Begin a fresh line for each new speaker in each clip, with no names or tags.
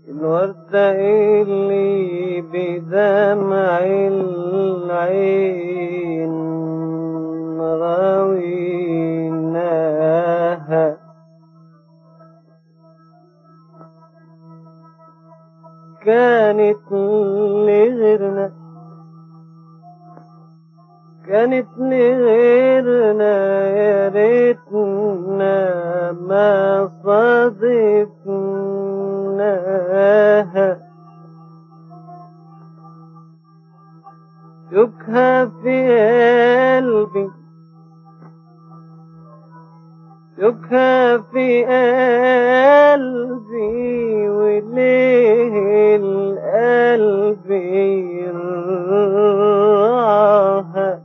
الوردة اللي بدمع العين راويناها كانت لغيرنا كانت لغيرنا يا ريتنا ما صادفناها يبكى في قلبي يبكى في قلبي وليه القلب يرعاها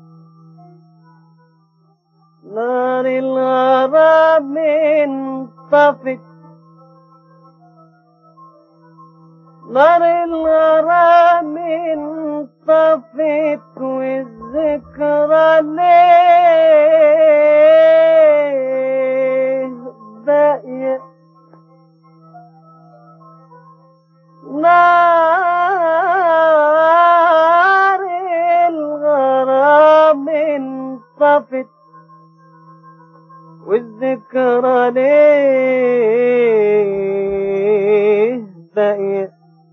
نار الغرام انطفت نار الغرام انطفت والذكرى ليه باقية نار الغرام انطفت والذكرى ليه باقية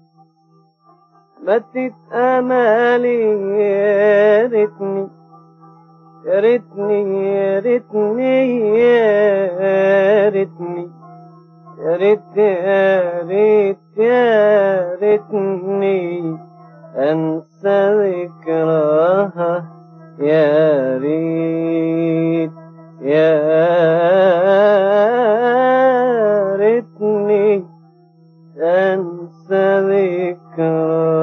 ماتت امالي يا ريتني يا ريتني يا ريتني يا ريتني يا ريت يا ريت يا ريتني انسى ذكراها يا ريت يا ريتني انسى ذكراها